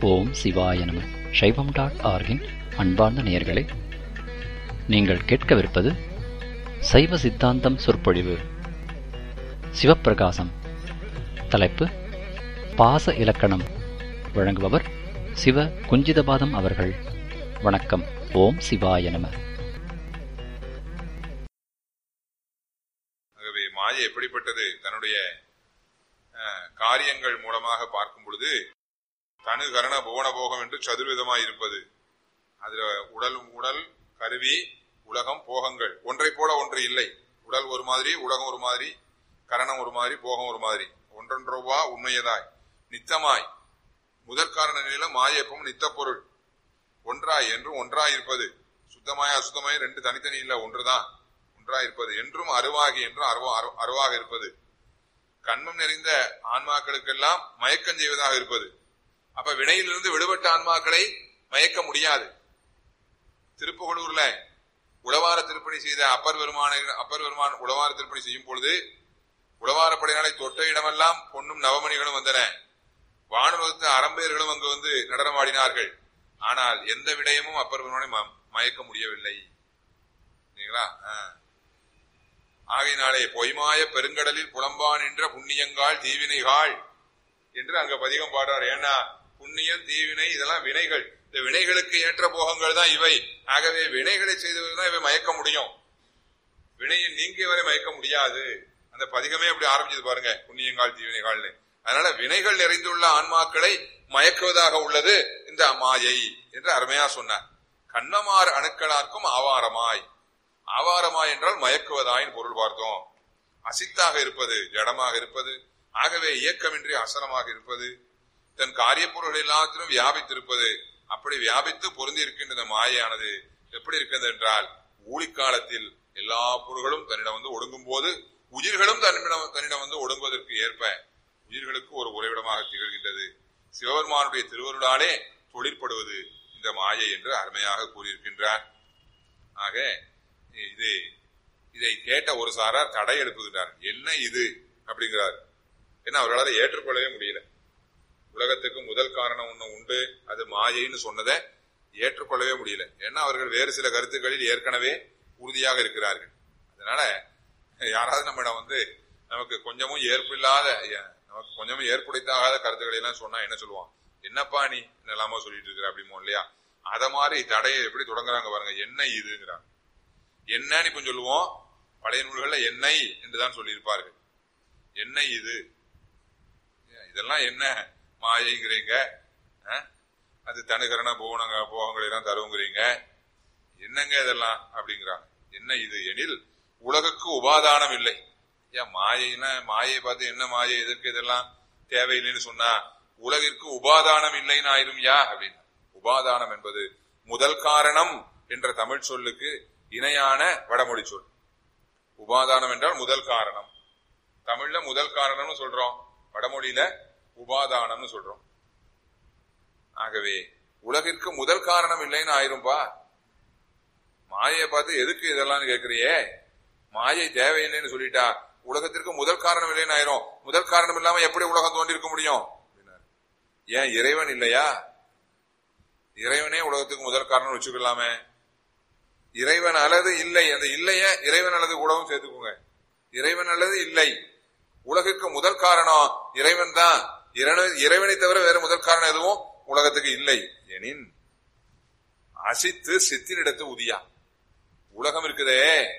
ஓம் சிவாய நம சைவம் டாட் ஆர்கின் அன்பார்ந்த நேயர்களே நீங்கள் கேட்கவிருப்பது சைவ சித்தாந்தம் சொற்பொழிவு சிவப்பிரகாசம் தலைப்பு பாச இலக்கணம் வழங்குபவர் சிவ குஞ்சிதபாதம் அவர்கள் வணக்கம் ஓம் சிவாய நம ஆகவே மாயை எப்படிப்பட்டது தன்னுடைய அஹ், காரியங்கள் மூலமாக பார்க்கும் பொழுது தனு கரண புவன போகம் என்று சதுர்விதமாய் இருப்பது அதுல உடல் உடல் கருவி உலகம் போகங்கள் ஒன்றை போல ஒன்று இல்லை உடல் ஒரு மாதிரி உலகம் ஒரு மாதிரி கரணம் ஒரு மாதிரி போகம் ஒரு மாதிரி ஒன்றொன்றவா உண்மையதாய் நித்தமாய் முதற்காரண நிலையில மாயப்பம் நித்த பொருள் ஒன்றாய் என்றும் ஒன்றாய் இருப்பது சுத்தமாய் அசுத்தமாய் ரெண்டு தனித்தனி இல்ல ஒன்றுதான் ஒன்றாய் இருப்பது என்றும் அருவாகி என்றும் அருவா அரு- அருவாக இருப்பது கண்மம் நிறைந்த ஆன்மாக்களுக்கெல்லாம் மயக்கம் செய்வதாக இருப்பது அப்ப வினையிலிருந்து விடுபட்ட ஆன்மாக்களை மயக்க முடியாது திருப்புகலூர்ல உளவார திருப்பணி செய்த அப்பர் பெருமான அப்பர் பெருமான் உளவார திருப்பணி செய்யும் பொழுது உளவாரப்படையினாலே தொட்ட இடமெல்லாம் பொன்னும் நவமணிகளும் வந்தன வானுலகத்து அறம்பேர்களும் அங்கு வந்து நடனமாடினார்கள் ஆனால் எந்த விடயமும் அப்பர் பெருமானை ம- மயக்க முடியவில்லை சரிங்களா ஆ. ஆகையினாலே பொய்மாய பெருங்கடலில் புலம்பா நின்ற புண்ணியங்கால் தீவினைகாள் என்று அங்க பதிகம் பாடுறார் ஏன்னா புண்ணியம் தீவினை இதெல்லாம் வினைகள் இந்த வினைகளுக்கு ஏற்ற போகங்கள் தான் இவை ஆகவே வினைகளை செய்தவர்கள் தான் இவை மயக்க முடியும் வினையில் நீங்கியவரை மயக்க முடியாது அந்த பதிகமே அப்படி ஆரம்பிச்சது பாருங்க புண்ணியங்கால் தீவினைகால்னு அதனால வினைகள் நிறைந்துள்ள ஆன்மாக்களை மயக்குவதாக உள்ளது இந்த மாயை என்று அருமையா சொன்னார் கண்ணமார் அணுக்களார்க்கும் ஆவாரமாய் ஆவாரமாய் என்றால் மயக்குவதாயின் பொருள் பார்த்தோம் அசித்தாக இருப்பது ஜடமாக இருப்பது ஆகவே இயக்கமின்றி அசலமாக இருப்பது தன் காரிய பொருள் எல்லாத்திலும் வியாபித்திருப்பது அப்படி வியாபித்து பொருந்தி இருக்கின்ற இந்த மாயையானது எப்படி இருக்கிறது என்றால் ஊழிக்காலத்தில் எல்லா பொருள்களும் தன்னிடம் வந்து ஒடுங்கும் போது உயிர்களும் தன்னிடம் தன்னிடம் வந்து ஒடுங்குவதற்கு ஏற்ப உயிர்களுக்கு ஒரு உறைவிடமாக திகழ்கின்றது சிவபெருமானுடைய திருவருளாலே தொழிற்படுவது இந்த மாயை என்று அருமையாக கூறியிருக்கின்றார் ஆக இது இதை கேட்ட ஒரு சாரார் தடை எழுப்புகிறார் என்ன இது அப்படிங்கிறார் ஏன்னா அவர்களால் ஏற்றுக்கொள்ளவே முடியல உலகத்துக்கு முதல் காரணம் ஒண்ணு உண்டு அது மாயைன்னு சொன்னதை ஏற்றுக்கொள்ளவே முடியல ஏன்னா அவர்கள் வேறு சில கருத்துக்களில் ஏற்கனவே உறுதியாக இருக்கிறார்கள் அதனால யாராவது நம்மிடம் வந்து நமக்கு கொஞ்சமும் ஏற்பில்லாத ஏ- நமக்கு கொஞ்சமும் ஏற்புடைத்தாகாத கருத்துக்களை எல்லாம் சொன்னா என்ன சொல்லுவான் என்னப்பா நீ என்னெல்லாமோ சொல்லிட்டு இருக்கிற அப்படிமோ இல்லையா அத மாதிரி தடையை எப்படி தொடங்குறாங்க பாருங்க என்ன இதுங்கிறாங்க என்னன்னு இப்ப சொல்லுவோம் பழைய நூல்கள்ல எண்ணெய் என்றுதான் சொல்லியிருப்பார்கள் என்ன இது ஏன் இதெல்லாம் என்ன மாயைங்கிறீங்க ஆ? அது தனுகரண போனங்க போகங்களை எல்லாம் தருவுங்கிறீங்க என்னங்க இதெல்லாம் அப்படிங்கிறாங்க என்ன இது எனில் உலகுக்கு உபாதானம் இல்லை ஏன் மாயைன்னா மாயை பார்த்து என்ன மாயை எதற்கு இதெல்லாம் தேவையில்லைன்னு சொன்னா உலகிற்கு உபாதானம் இல்லைன்னு ஆயிரும் யா அப்படின்னு உபாதானம் என்பது முதல் காரணம் என்ற தமிழ் சொல்லுக்கு இணையான வடமொழி சொல் உபாதானம் என்றால் முதல் காரணம் தமிழ்ல முதல் காரணம்னு சொல்றோம் வடமொழியில உபாதானம்னு சொல்றோம் ஆகவே உலகிற்கு முதல் காரணம் இல்லைன்னு ஆயிரும்பா மாயையை பார்த்து எதுக்கு இதெல்லாம் கேக்குறியே மாயை தேவையில்லைன்னு சொல்லிட்டா உலகத்திற்கு முதல் காரணம் இல்லைன்னு ஆயிரும் முதல் காரணம் இல்லாம எப்படி உலகம் தோன்றிருக்க முடியும் அப்படின்னாரு. ஏன் இறைவன் இல்லையா இறைவனே உலகத்துக்கு முதல் காரணம் வச்சுக்கலாமே இறைவன் அல்லது இல்லை அந்த இல்லைய இறைவன் அல்லது கூடவும் சேர்த்துக்கோங்க இறைவன் அல்லது இல்லை உலகுக்கு முதல் காரணம் இறைவன் தான் இறைவனை தவிர வேற முதல் காரணம் எதுவும் உலகத்துக்கு இல்லை எனின் அசித்து சித்தினிடத்து உதியா உலகம் இருக்குதே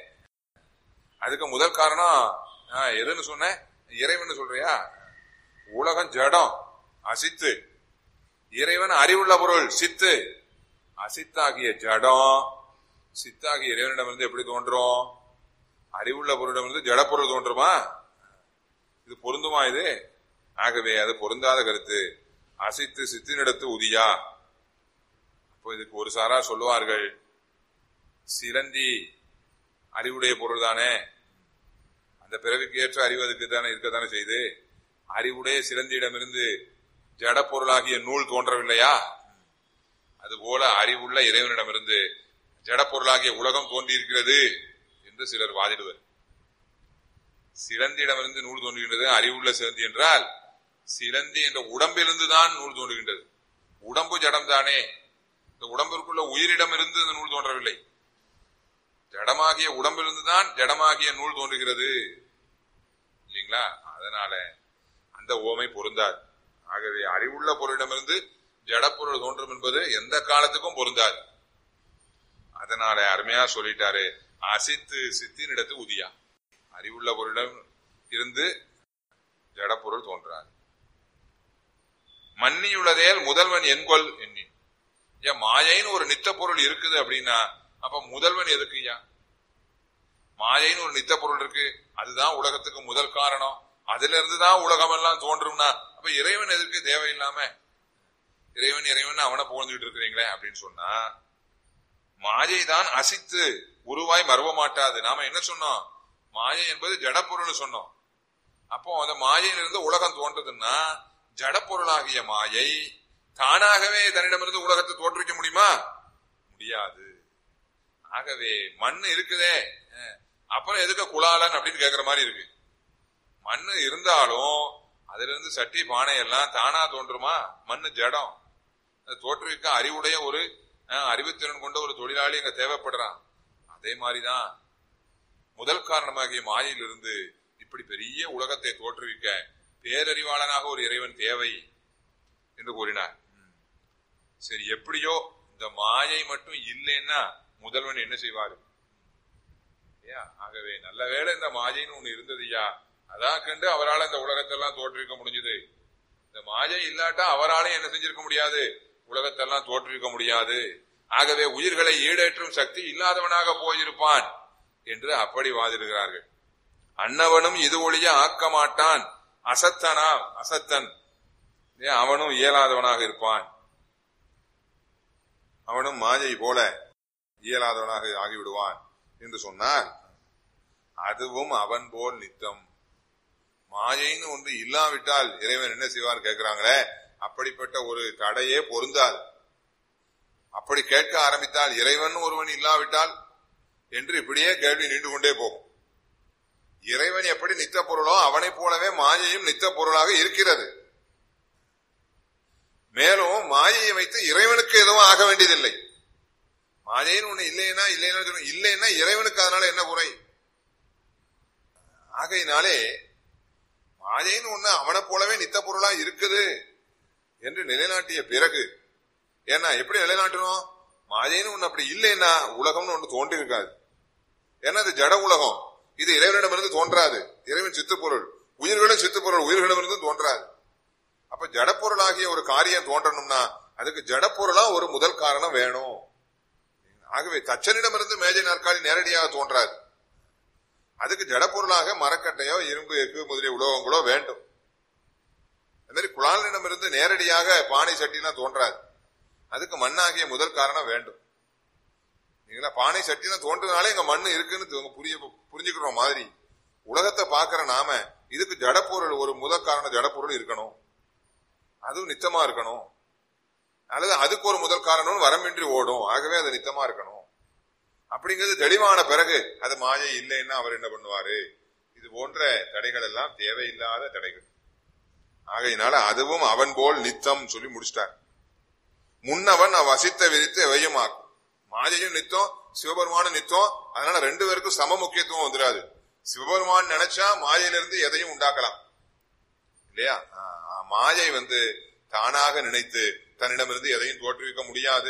அதுக்கு முதல் காரணம் ஆ, எதுன்னு சொன்ன இறைவன் சொல்றியா உலகம் ஜடம் அசித்து இறைவன் அறிவுள்ள பொருள் சித்து அசித்தாகிய ஜடம் சித்தாகிய இறைவனிடமிருந்து எப்படி தோன்றும் அறிவுள்ள பொருளிடமிருந்து ஜடப்பொருள் தோன்றுமா இது பொருந்துமா இது ஆகவே அது பொருந்தாத கருத்து அசித்து சித்தினிடத்து உதியா அப்போ இதுக்கு ஒரு சாரா சொல்லுவார்கள் சிலந்தி அறிவுடைய பொருள் தானே அந்த பிறவிக்கு ஏற்ற அறிவு அதுக்கு தானே இருக்கத்தானே செய்து அறிவுடைய சிலந்தியிடமிருந்து ஜட பொருளாகிய நூல் தோன்றவில்லையா அதுபோல அறிவுள்ள இறைவனிடமிருந்து ஜட பொருளாகிய உலகம் தோன்றியிருக்கிறது என்று சிலர் வாதிடுவர் சிலந்தியிடமிருந்து நூல் தோன்றுகின்றது அறிவுள்ள சிலந்தி என்றால் சிலந்தி என்ற உடம்பிலிருந்து தான் நூல் தோன்றுகின்றது உடம்பு ஜடம் தானே இந்த உடம்பிற்குள்ள உயிரிடம் இருந்து இந்த நூல் தோன்றவில்லை ஜடமாகிய உடம்பிலிருந்து தான் ஜடமாகிய நூல் தோன்றுகிறது இல்லைங்களா அதனால அந்த ஓமை பொருந்தாது ஆகவே அறிவுள்ள பொருளிடமிருந்து ஜடப்பொருள் தோன்றும் என்பது எந்த காலத்துக்கும் பொருந்தாது அதனால அருமையா சொல்லிட்டாரு அசித்து சித்தின் இடத்து உதியா அறிவுள்ள பொருளிடம் இருந்து ஜடப்பொருள் தோன்றாது மன்னியுள்ளதேல் முதல்வன் என்கொல் எண்ணி ஏன் மாயைன்னு ஒரு நித்த பொருள் இருக்குது அப்படின்னா அப்ப முதல்வன் எதுக்குயா மாயைன்னு ஒரு நித்த பொருள் இருக்கு அதுதான் உலகத்துக்கு முதல் காரணம் அதுல இருந்து தான் உலகம் எல்லாம் தோன்றும்னா அப்ப இறைவன் எதுக்கு தேவையில்லாம இறைவன் இறைவன் அவனை புகழ்ந்துட்டு இருக்கிறீங்களே அப்படின்னு சொன்னா மாயை தான் அசித்து உருவாய் மறுவ மாட்டாது நாம என்ன சொன்னோம் மாயை என்பது ஜடப்பொருள் சொன்னோம் அப்போ அந்த மாயையிலிருந்து உலகம் தோன்றதுன்னா ஜடப்பொருளாகிய மாயை தானாகவே தன்னிடமிருந்து உலகத்தை தோற்றுவிக்க முடியுமா முடியாது ஆகவே மண் இருக்குதே அஹ், அப்புறம் எதுக்கு குலாலன் அப்படின்னு கேக்குற மாதிரி இருக்கு மண்ணு இருந்தாலும் அதுல இருந்து சட்டி பானை எல்லாம் தானா தோன்றுமா மண்ணு ஜடம் அது தோற்றுவிக்க அறிவுடைய ஒரு அஹ், அறிவுத்திறன் கொண்ட ஒரு தொழிலாளி அங்க தேவைப்படுறான் அதே மாதிரிதான் முதல் காரணமாகிய மாயிலிருந்து இப்படி பெரிய உலகத்தை தோற்றுவிக்க பேரறிவாளனாக ஒரு இறைவன் தேவை என்று கூறினார் ம். சரி எப்படியோ இந்த மாயை மட்டும் இல்லைன்னா முதல்வன் என்ன செய்வாரு ஐயா, ஆகவே நல்ல வேளை இந்த மாயைன்னு ஒண்ணு இருந்ததுயா அதான் கண்டு அவரால் இந்த உலகத்தெல்லாம் தோற்றுவிக்க முடிஞ்சது இந்த மாயை இல்லாட்டா அவராலே என்ன செஞ்சிருக்க முடியாது உலகத்தெல்லாம் தோற்றுவிக்க முடியாது ஆகவே உயிர்களை ஈடேற்றும் சக்தி இல்லாதவனாக போயிருப்பான் என்று அப்படி வாதிடுகிறார்கள் அன்னவனும் இது ஒழிய ஆக்க மாட்டான் அசத்தனா அசத்தன் ஏன் அவனும் இயலாதவனாக இருப்பான் அவனும் மாயை போல இயலாதவனாக ஆகிவிடுவான் என்று சொன்னார் அதுவும் அவன் போல் நித்தம் மாயைன்னு ஒன்று இல்லாவிட்டால் இறைவன் என்ன செய்வார் கேட்கிறாங்களே அப்படிப்பட்ட ஒரு தடையே பொருந்தாது அப்படி கேட்க ஆரம்பித்தால் இறைவன் ஒருவன் இல்லாவிட்டால் என்று இப்படியே கேள்வி நீண்டு கொண்டே போகும் இறைவன் எப்படி நித்த பொருளோ அவனைப் போலவே மாயையும் நித்த பொருளாக இருக்கிறது மேலும் மாயையை வைத்து இறைவனுக்கு எதுவும் ஆக வேண்டியதில்லை மாயைன்னு ஒண்ணு இல்லைன்னா இல்லைன்னா சொல்லணும். இல்லைன்னா இறைவனுக்கு அதனால என்ன குறை ஆகையினாலே மாயைன்னு ஒண்ணு அவனை போலவே நித்த பொருளா இருக்குது என்று நிலைநாட்டிய பிறகு ஏன்னா எப்படி நிலைநாட்டணும் மாயைன்னு ஒண்ணு அப்படி இல்லைன்னா உலகம்னு ஒண்ணு தோன்றி இருக்காது ஏன்னா இது ஜட உலகம் இது இறைவனிடமிருந்து தோன்றாது இறைவன் சித்துப்பொருள் உயிர்களும் சித்துப்பொருள் உயிர்களிடமிருந்து தோன்றாது அப்ப ஜடப்பொருளாகிய ஒரு காரியம் தோன்றணும்னா அதுக்கு ஜடப்பொருளா ஒரு முதல் காரணம் வேணும் ஆகவே தச்சனிடமிருந்து மேஜை நாற்காலி நேரடியாக தோன்றாது அதுக்கு ஜடப்பொருளாக மரக்கட்டையோ இரும்பு எஃகு முதலிய உலோகங்களோ வேண்டும் அது மாதிரி குழாலிடமிருந்து நேரடியாக பானை சட்டிலாம் தோன்றாது அதுக்கு மண்ணாகிய முதல் காரணம் வேண்டும் நீங்களா பானை சட்டிலாம் தோன்றதுனாலே இங்க மண்ணு இருக்குன்னு தெ- புரிய புரிஞ்சுக்கிற மாதிரி உலகத்தை பார்க்கிற நாம இதுக்கு ஜடப்பொருள் ஒரு முதல் காரணம் ஜடப்பொருள் இருக்கணும் அதுவும் நித்தமா இருக்கணும் அல்லது அதுக்கு ஒரு முதல் காரணம் வரமின்றி ஓடும் ஆகவே அது நித்தமா இருக்கணும் அப்படிங்கிறது தெளிவான பிறகு அது மாயை இல்லைன்னா அவர் என்ன பண்ணுவாரு இது போன்ற தடைகள் எல்லாம் தேவையில்லாத தடைகள் ஆகையினால அதுவும் அவன் போல் நித்தம் சொல்லி முடிச்சிட்டார் முன்னவன் அவ் வசித்த விரித்து எவையுமாக்கும் மாயையும் நித்தம் சிவபெருமானும் நித்தம் அதனால ரெண்டு பேருக்கும் சம முக்கியத்துவம் வந்துடாது சிவபெருமான் நினைச்சா மாயையிலிருந்து எதையும் உண்டாக்கலாம் இல்லையா ஆ, ஆ, மாயை வந்து தானாக நினைத்து தன்னிடமிருந்து எதையும் தோற்றுவிக்க முடியாது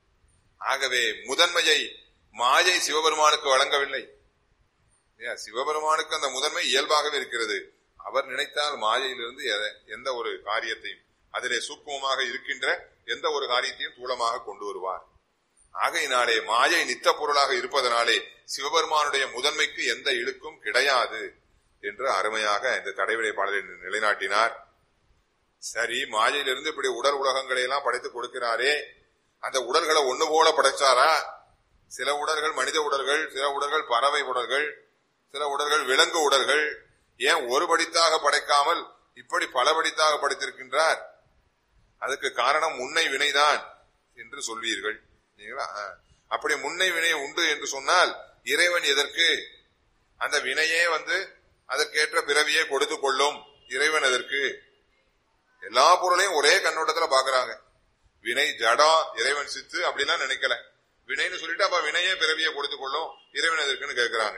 ஆகவே முதன்மையை மாயை சிவபெருமானுக்கு வழங்கவில்லை இல்லையா? சிவபெருமானுக்கு அந்த முதன்மை இயல்பாகவே இருக்கிறது அவர் நினைத்தால் மாயையிலிருந்து எத- எந்த ஒரு காரியத்தையும் அதிலே சூக்குமமாக இருக்கின்ற எந்த ஒரு காரியத்தையும் தூளமாக கொண்டு வருவார் ஆகையினாலே மாயை நித்த பொருளாக இருப்பதனாலே சிவபெருமானுடைய முதன்மைக்கு எந்த இழுக்கும் கிடையாது என்று அருமையாக இந்த தடைவிடை பாடலை நிலைநாட்டினார் சரி மாயையிலிருந்து இப்படி உடல் உலகங்களை எல்லாம் படைத்து கொடுக்கிறாரே அந்த உடல்களை ஒண்ணு போல படைச்சாரா சில உடல்கள் மனித உடல்கள் சில உடல்கள் பறவை உடல்கள் சில உடல்கள் விலங்கு உடல்கள் ஏன் ஒரு படித்தாக படைக்காமல் இப்படி பல படித்தாக படைத்திருக்கின்றார் அதுக்கு காரணம் முன்னை வினைதான் என்று சொல்வீர்கள் சரிங்களா? ஆ. அப்படி முன்னை வினை உண்டு என்று சொன்னால் இறைவன் எதற்கு அந்த வினையே வந்து அதற்கேற்ற பிறவியை கொடுத்து கொள்ளும் இறைவன் எதற்கு எல்லா பொருளையும் ஒரே கண்ணோட்டத்துல பாக்குறாங்க வினை ஜடம் இறைவன் சித்து அப்படிலாம் நினைக்கல வினைன்னு சொல்லிட்டு அப்ப வினையே பிறவியை கொடுத்துக் கொள்ளும் இறைவன் எதற்குன்னு கேட்கிறாங்க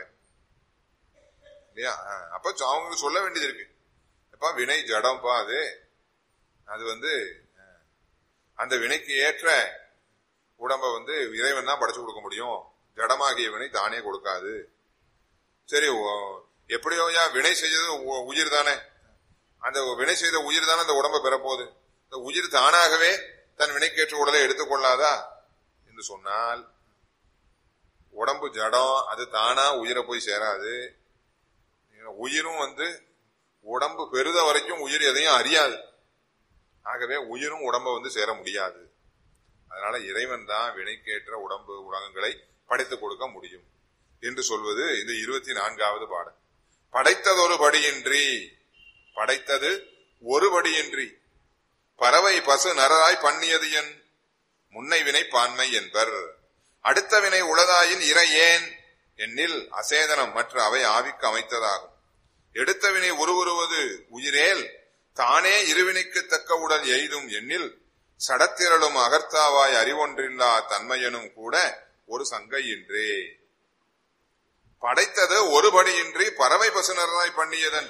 இல்லையா ஆஹ், அப்ப சொ- அவங்களுக்கு சொல்ல வேண்டியது இருக்கு அப்பா வினை ஜடம்ப்பா அது அது வந்து அஹ், அந்த வினைக்கு ஏற்ற உடம்ப வந்து இறைவன் தான் படைச்சு கொடுக்க முடியும் ஜடமாகிய வினை தானே கொடுக்காது சரி ஓ- எப்படியோ ஏன் வினை செய்தது உ- உயிர் தானே அந்த வினை செய்த உயிர் தானே அந்த உடம்பை பெறப்போகுது இந்த உயிர் தானாகவே தன் வினைக்கேற்ற உடலை எடுத்துக்கொள்ளாதா என்று சொன்னால் உடம்பு ஜடம் அது தானா உயிரை போய் சேராது உயிரும் வந்து உடம்பு பெருத வரைக்கும் உயிர் எதையும் அறியாது ஆகவே உயிரும் உடம்ப வந்து சேர முடியாது அதனால இறைவன் தான் வினைக்கேற்ற உடம்பு உலகங்களை படைத்துக் கொடுக்க முடியும் என்று சொல்வது இந்த இருபத்தி நான்காவது பாடல் படைத்ததொரு படியின்றி படைத்தது ஒரு படியின்றி பறவை பசு நரராய் பண்ணியது என் முன்னை வினை பான்மை என்பர் அடுத்த வினை உளதாயின் இறை ஏன் என்னில் அசேதனம் மற்ற அவை ஆவிக்கு அமைத்ததாகும் எடுத்த வினை உருவுருவது உயிரேல் தானே இருவினைக்கு தக்க உடல் எய்தும் எண்ணில் சடத்திரளும் அகர்த்தாவாய் அறிவொன்றில்லா தன்மையனும் கூட ஒரு சங்கையின்றே படைத்தது ஒருபடியின்றி பறவை பசுனராய் பண்ணியதன்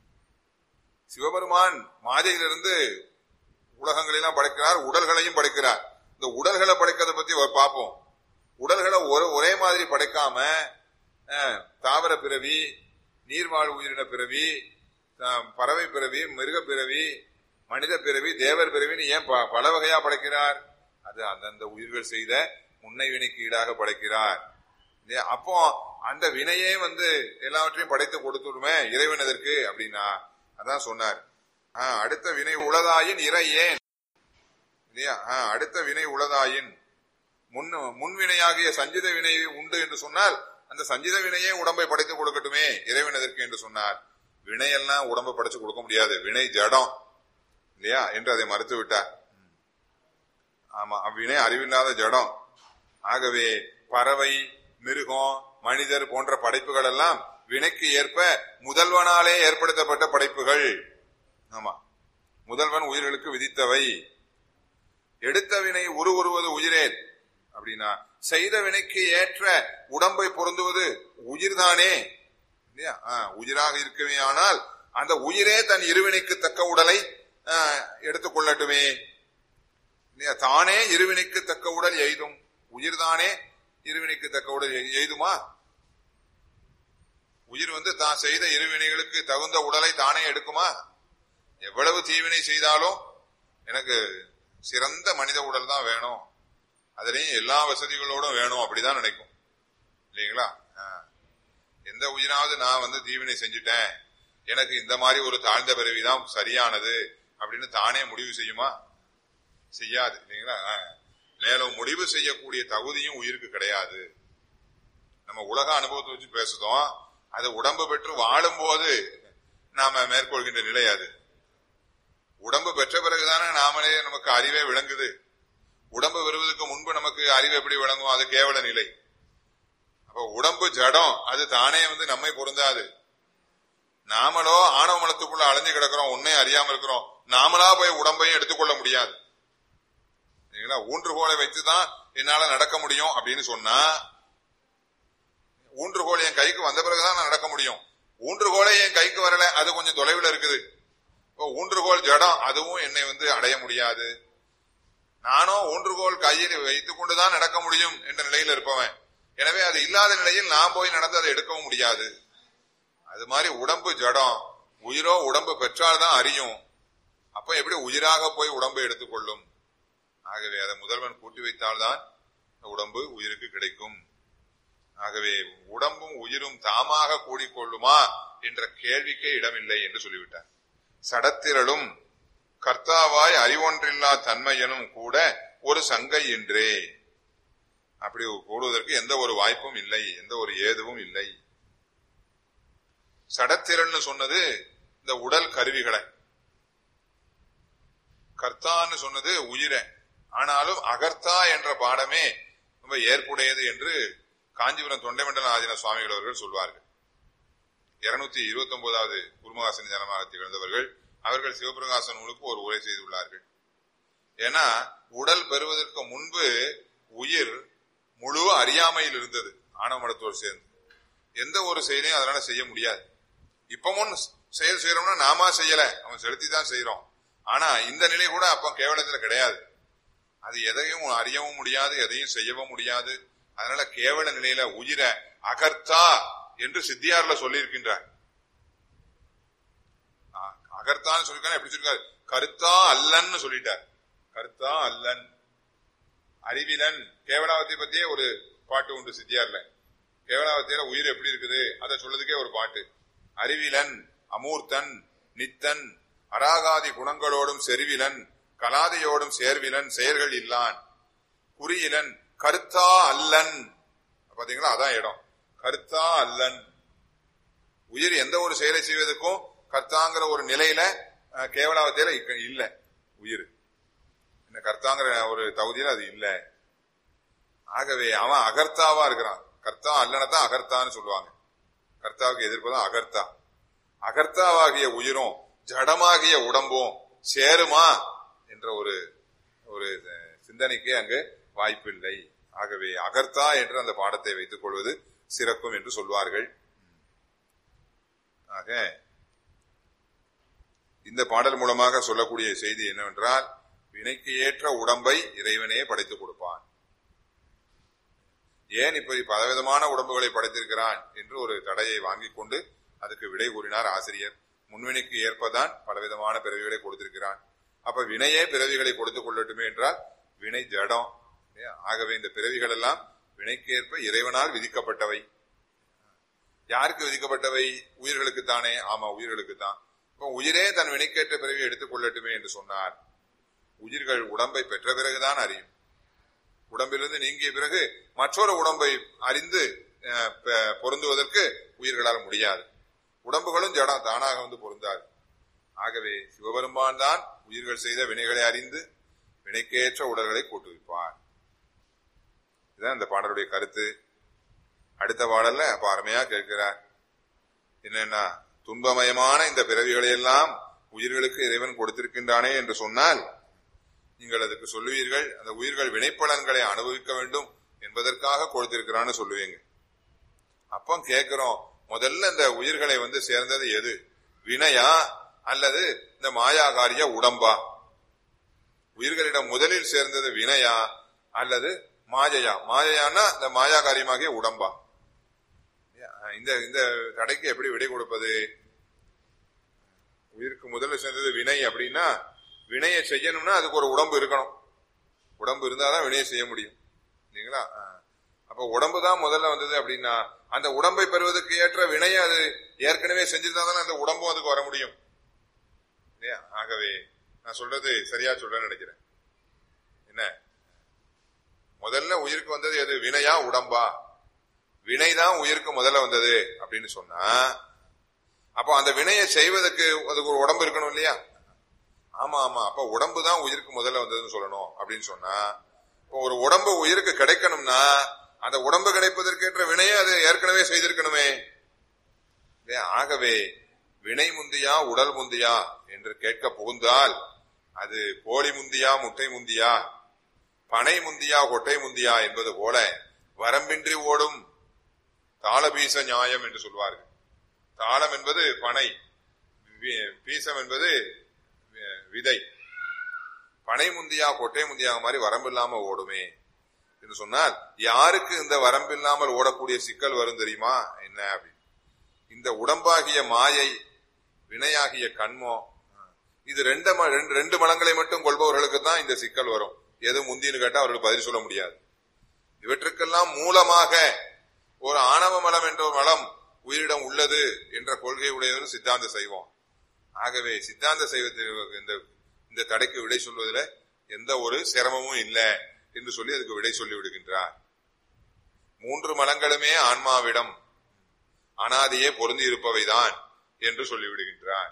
சிவபெருமான் மாதையிலிருந்து உலகங்களெல்லாம் படைக்கிறார் உடல்களையும் படைக்கிறார் இந்த உடல்களை படைக்கிறத பத்தி ஒரு பார்ப்போம் உடல்களை ஒரு ஒரே மாதிரி படைக்காம அஹ், தாவர பிறவி நீர்வாழ் உயிரின பிறவி அஹ், பறவை பிறவி மிருக பிறவி மனித பிறவி தேவர் பிறவின்னு ஏன் ப- பல வகையா படைக்கிறார் அது அந்தந்த உயிர்கள் செய்த முன்னை வினைக்கு ஈடாக படைக்கிறார் இல்லையா? அப்போ அந்த வினையே வந்து எல்லாவற்றையும் படைத்து கொடுத்துடுமே இறைவன் எதற்கு அப்படின்னா அதான் சொன்னார் ஆஹ், அடுத்த வினை உளதாயின் இறை ஏன் இல்லையா ஆஹ், அடுத்த வினை உளதாயின் முன் முன்வினையாகிய சஞ்சித வினை உண்டு என்று சொன்னால் அந்த சஞ்சித வினையே உடம்பை படைத்து கொடுக்கட்டுமே இறைவன் எதற்கு என்று சொன்னார் வினையெல்லாம் உடம்பை படைச்சு கொடுக்க முடியாது வினை ஜடம் இல்லையா என்று அதை மறுத்து விட்டார் ஆமா அவ்வினை அறிவில்லாத ஜடம் ஆகவே பறவை மிருகம் மனிதர் போன்ற படைப்புகள் எல்லாம் வினைக்கு ஏற்ப முதல்வனாலே ஏற்படுத்தப்பட்ட படைப்புகள் ஆமா முதல்வன் உயிர்களுக்கு விதித்தவை எடுத்த வினை உருவுருவது உயிரேன் அப்படின்னா செய்த வினைக்கு ஏற்ற உடம்பை பொருந்துவது உயிர்தானே இல்லையா ஆ, உயிராக இருக்கவே ஆனால் அந்த உயிரே தன் இருவினைக்கு தக்க உடலை ஆ, எடுத்துக்கொள்ளட்டுமே இல்லையா தானே இருவினைக்கு தக்க உடல் எய்தும் உயிர்தானே இருவினைக்கு தக்க உடல் எய்- எய்துமா உயிர் வந்து தான் செய்த இருவினைகளுக்கு தகுந்த உடலை தானே எடுக்குமா எவ்வளவு தீவினை செய்தாலும் எனக்கு சிறந்த மனித உடல் தான் வேணும் அதுலயும் எல்லா வசதிகளோடும் வேணும் அப்படிதான் நினைக்கும் இல்லைங்களா ஆ. எந்த உயிராவது நான் வந்து தீவினை செஞ்சுட்டேன் எனக்கு இந்த மாதிரி ஒரு தாழ்ந்த பிறவிதான் சரியானது அப்படின்னு தானே முடிவு செய்யுமா செய்யாது இல்லைங்களா ஆ. மேலும் முடிவு செய்யக்கூடிய தகுதியும் உயிருக்கு கிடையாது நம்ம உலக அனுபவத்தை வச்சு பேசுதோம் அது உடம்பு பெற்று வாழும்போது நாம மேற்கொள்கின்ற நிலை அது உடம்பு பெற்ற பிறகுதானே நாமளே நமக்கு அறிவே விளங்குது உடம்பு வருவதற்கு முன்பு நமக்கு அறிவு எப்படி விளங்கும் அது கேவல நிலை அப்ப உடம்பு ஜடம் அது தானே வந்து நம்மை பொருந்தாது நாமளோ ஆணவ மலத்துக்குள்ள அலைஞ்சு கிடக்கிறோம் உன்னை அறியாம இருக்கிறோம் நாமளா போய் உடம்பையும் எடுத்துக்கொள்ள முடியாது சரிங்களா ஊன்றுகோலை வச்சுதான் என்னால நடக்க முடியும் அப்படின்னு சொன்னா ஊன்றுகோல் என் கைக்கு வந்த பிறகுதான் நான் நடக்க முடியும் ஊன்றுகோலை என் கைக்கு வரல அது கொஞ்சம் தொலைவில் இருக்குது இப்போ ஊன்றுகோல் ஜடம் அதுவும் என்னை வந்து அடைய முடியாது நானும் ஊன்றுகோல் கையில் வைத்துக் கொண்டுதான் நடக்க முடியும் என்ற நிலையில் இருப்பவன் எனவே அது இல்லாத நிலையில் நான் போய் நடந்து அதை எடுக்கவும் முடியாது அது மாதிரி உடம்பு ஜடம் உயிரோ உடம்பு பெற்றால்தான் அறியும் அப்ப எப்படி உயிராக போய் உடம்பை எடுத்துக்கொள்ளும் ஆகவே அதை முதல்வன் கூட்டி வைத்தால்தான் உடம்பு உயிருக்கு கிடைக்கும் ஆகவே உடம்பும் உயிரும் தாமாக கூடிக்கொள்ளுமா என்ற கேள்விக்கே இடமில்லை என்று சொல்லிவிட்டார் சடத்திரளும் கர்த்தாவாய் அறிவொன்றில்லா தன்மையனும் கூட ஒரு சங்கை என்றே அப்படி கூடுவதற்கு எந்த ஒரு வாய்ப்பும் இல்லை எந்த ஒரு ஏதுவும் இல்லை சடத்திரள்னு சொன்னது இந்த உடல் கருவிகளை கர்த்தான்னு சொன்னது உயிரை ஆனாலும் அகர்த்தா என்ற பாடமே ரொம்ப ஏற்புடையது என்று காஞ்சிபுரம் தொண்டைமண்டல ஆதின சுவாமிகள் அவர்கள் சொல்வார்கள் இருநூத்தி இருபத்தி ஒன்பதாவது குருமகாசன் ஜனமாக திகழ்ந்தவர்கள் அவர்கள் சிவபிரகாச நூலுக்கு ஒரு உரை செய்துள்ளார்கள் ஏன்னா உடல் பெறுவதற்கு முன்பு உயிர் முழு அறியாமையில் இருந்தது ஆணவ மடத்தோடு சேர்ந்து எந்த ஒரு செயலையும் அதனால செய்ய முடியாது இப்பவும் செயல் செய்யறோம்னா நாமா செய்யல அவன் செலுத்தி தான் செய்யறோம் ஆனா இந்த நிலை கூட அப்ப கேவலத்துல கிடையாது அது எதையும் அறியவும் முடியாது எதையும் செய்யவும் முடியாது அதனால கேவல நிலையில உயிரை அகர்த்தா என்று சித்தியார்ல சொல்லியிருக்கின்றார் அ- அகர்த்தான்னு சொல்லிருக்காரு எப்படி சொல்லிருக்காரு கருத்தா அல்லன்னு சொல்லிட்டார் கருத்தா அல்லன் அறிவிலன் கேவலாவத்தை பத்தியே ஒரு பாட்டு உண்டு சித்தியார்ல கேவலாவத்தியில உயிர் எப்படி இருக்குது அதை சொல்றதுக்கே ஒரு பாட்டு அறிவிலன் அமூர்த்தன் நித்தன் அராகாதி குணங்களோடும் செருவிலன் கலாதையோடும் சேர்விலன் செயல்கள் இல்லான் குறியிலன் கருத்தா அல்லன் பாத்தீங்களா அதான் இடம் கருத்தா அல்லன் உயிர் எந்த ஒரு செயலை செய்வதற்கும் கர்த்தாங்கிற ஒரு நிலையில அஹ், கேவலாவத்தையில இக்க- இல்ல உயிர் இந்த கர்த்தாங்கிற ஒரு தகுதியில அது இல்ல ஆகவே அவன் அகர்த்தாவா இருக்கிறான் கர்த்தா அல்லனத்தான் அகர்த்தான்னு சொல்லுவாங்க கர்த்தாவுக்கு எதிர்ப்பதான் அகர்த்தா அகர்த்தாவாகிய உயிரும் ஜடமாகிய உடம்பும் சேருமா என்ற ஒரு ஒரு அஹ், சிந்தனைக்கு அங்கு வாய்ப்பில்லை ஆகவே அகர்த்தா என்று அந்த பாடத்தை வைத்துக் கொள்வது சிறக்கும் என்று சொல்வார்கள் ஆக இந்த பாடல் மூலமாக சொல்லக்கூடிய செய்தி என்னவென்றால் வினைக்கு ஏற்ற உடம்பை இறைவனே படைத்துக் கொடுப்பான் ஏன் இப்படி பலவிதமான உடம்புகளை படைத்திருக்கிறான் என்று ஒரு தடையை வாங்கிக் கொண்டு அதுக்கு விடை கூறினார் ஆசிரியர் முன்வினைக்கு ஏற்பதான் பலவிதமான பிறவிகளை கொடுத்திருக்கிறான் அப்ப வினையே பிறவிகளை கொடுத்துக் கொள்ளட்டுமே என்றால் வினை ஜடம் இல்லையா? ஆகவே இந்த பிறவிகள் எல்லாம் வினைக்கேற்ப இறைவனால் விதிக்கப்பட்டவை யாருக்கு விதிக்கப்பட்டவை உயிர்களுக்கு தானே ஆமா உயிர்களுக்கு தான் இப்ப உயிரே தன் வினைக்கேற்ற பிறவி எடுத்துக் கொள்ளட்டுமே என்று சொன்னார் உயிர்கள் உடம்பை பெற்ற பிறகுதான் அறியும் உடம்பிலிருந்து நீங்கிய பிறகு மற்றொரு உடம்பை அறிந்து அஹ், பெ- பொருந்துவதற்கு உயிர்களால் முடியாது உடம்புகளும் ஜடம் தானாக வந்து பொருந்தாது ஆகவே சிவபெருமான் தான் உயிர்கள் செய்த வினைகளை அறிந்து வினைக்கேற்ற உடல்களை கூட்டுவிப்பார் இதுதான் இந்த பாடலுடைய கருத்து அடுத்த பாடல்ல அப்ப அருமையா கேட்கிறார் என்னன்னா துன்பமயமான இந்த பிறவிகளை எல்லாம் உயிர்களுக்கு இறைவன் கொடுத்திருக்கின்றானே என்று சொன்னால் நீங்கள் அதுக்கு சொல்லுவீர்கள் அந்த உயிர்கள் வினைப்பலன்களை அனுபவிக்க வேண்டும் என்பதற்காக கொடுத்திருக்கிறான்னு சொல்லுவீங்க அப்போ கேட்கிறோம் முதல்ல இந்த உயிர்களை வந்து சேர்ந்தது எது வினையா அல்லது இந்த மாயாகாரிய உடம்பா உயிர்களிடம் முதலில் சேர்ந்தது வினையா அல்லது மாயையா மாயையானா இந்த மாயாகாரியமாகிய உடம்பா இந்த இந்த தடைக்கு எப்படி விடை கொடுப்பது உயிருக்கு முதல்ல சேர்ந்தது வினை அப்படின்னா வினையை செய்யணும்னா அதுக்கு ஒரு உடம்பு இருக்கணும் உடம்பு இருந்தாதான் வினையை செய்ய முடியும் இல்லைங்களா ஆ. அப்ப உடம்பு தான் முதல்ல வந்தது அப்படின்னா அந்த உடம்பை பெறுவதற்கு ஏற்ற வினையை அது ஏற்கனவே செஞ்சிருந்தா தானே அந்த உடம்பும் அதுக்கு வர முடியும் இல்லையா ஆகவே நான் சொல்றது சரியா சொல்றேன்னு நினைக்கிறேன் என்ன முதல்ல உயிருக்கு வந்தது எது வினையா உடம்பா வினைதான் உயிருக்கு முதல்ல வந்தது அப்படின்னு சொன்னா அப்போ அந்த வினையை செய்வதற்கு அதுக்கு ஒரு உடம்பு இருக்கணும் இல்லையா ஆமா ஆமா அப்ப உடம்பு தான் உயிருக்கு முதல்ல வந்ததுன்னு சொல்லணும் அப்படின்னு சொன்னா இப்போ ஒரு உடம்பு உயிருக்கு கிடைக்கணும்னா அந்த உடம்பு கிடைப்பதற்கேற்ற வினையை அது ஏற்கனவே செய்திருக்கணுமே இல்லையா? ஆகவே வினை முந்தியா உடல் முந்தியா என்று கேட்க புகுந்தால் அது கோழி முந்தியா முட்டை முந்தியா பனை முந்தியா கொட்டை முந்தியா என்பது போல வரம்பின்றி ஓடும் தாளபீச நியாயம் என்று சொல்வார்கள் தாளம் என்பது பனை வி- பீசம் என்பது வி- விதை பனை முந்தியா கொட்டை முந்தியா மாதிரி வரம்பில்லாம ஓடுமே என்று சொன்னால் யாருக்கு இந்த வரம்பில்லாமல் ஓடக்கூடிய சிக்கல் வரும் தெரியுமா என்ன அப்படின்னு இந்த உடம்பாகிய மாயை வினையாகிய கண்மம் இது ரெண்டு ம- ரெண்டு- ரெண்டு மலங்களை மட்டும் கொள்பவர்களுக்கு தான் இந்த சிக்கல் வரும் எது முந்தின்னு கேட்டா அவர்களுக்கு பதில் சொல்ல முடியாது இவற்றுக்கெல்லாம் மூலமாக ஒரு ஆணவ மலம் என்ற ஒரு மலம் உயிரிடம் உள்ளது என்ற கொள்கை உடையவர் சித்தாந்த சைவம் ஆகவே சித்தாந்த சைவத்தில் இந்த இந்த தடைக்கு விடை சொல்வதில் எந்த ஒரு சிரமமும் இல்லை என்று சொல்லி அதுக்கு விடை சொல்லி விடுகின்றார் மூன்று மலங்களுமே ஆன்மாவிடம் அனாதையே பொருந்தி இருப்பவைதான் என்று சொல்லிவிடுகின்றார்